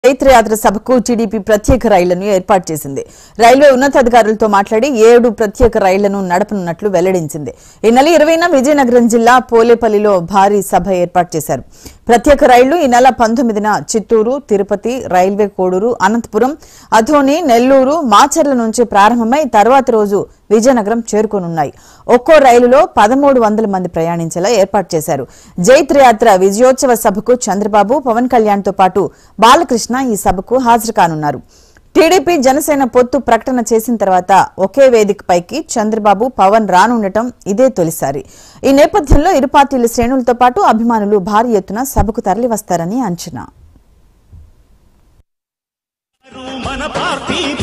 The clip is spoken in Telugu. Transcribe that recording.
చైత్రయాత్ర సభకు టీడీపీ ప్రత్యేక రైళ్లను ఏర్పాటు చేసింది రైల్వే ఉన్నతాధికారులతో మాట్లాడి ఏడు ప్రత్యేక రైళ్లను నడపనున్నట్లు వెల్లడించింది ఈ నెల ఇరవైన విజయనగరం జిల్లా పోలేపల్లిలో భారీ సభ ఏర్పాటు చేశారు ప్రత్యేక రైళ్లు ఈ నెల పంతొమ్మిదిన చిత్తూరు తిరుపతి రైల్వే కోడూరు అనంతపురం అథోని నెల్లూరు మాచర్ల నుంచి ప్రారంభమై తర్వాతి రోజు విజయనగరం చేరుకోనున్నాయి ఒక్కో రైలులో పదమూడు వందల మంది ప్రయాణించేలా ఏర్పాటు చేశారు జైత్రయాత్ర విజయోత్సవ సభకు చంద్రబాబు పవన్ కళ్యాణ్ తో పాటు బాలకృష్ణ ఈ సభకు హాజరు కానున్నారు టీడీపీ జనసేన పొత్తు ప్రకటన చేసిన తర్వాత ఒకే వేదికపైకి చంద్రబాబు పవన్ రానుండటం ఇదే తొలిసారి ఈ నేపథ్యంలో ఇరు పార్టీల శ్రేణులతో పాటు అభిమానులు భారీ ఎత్తున సభకు తరలివస్తారని అంచనా మన పార్టీ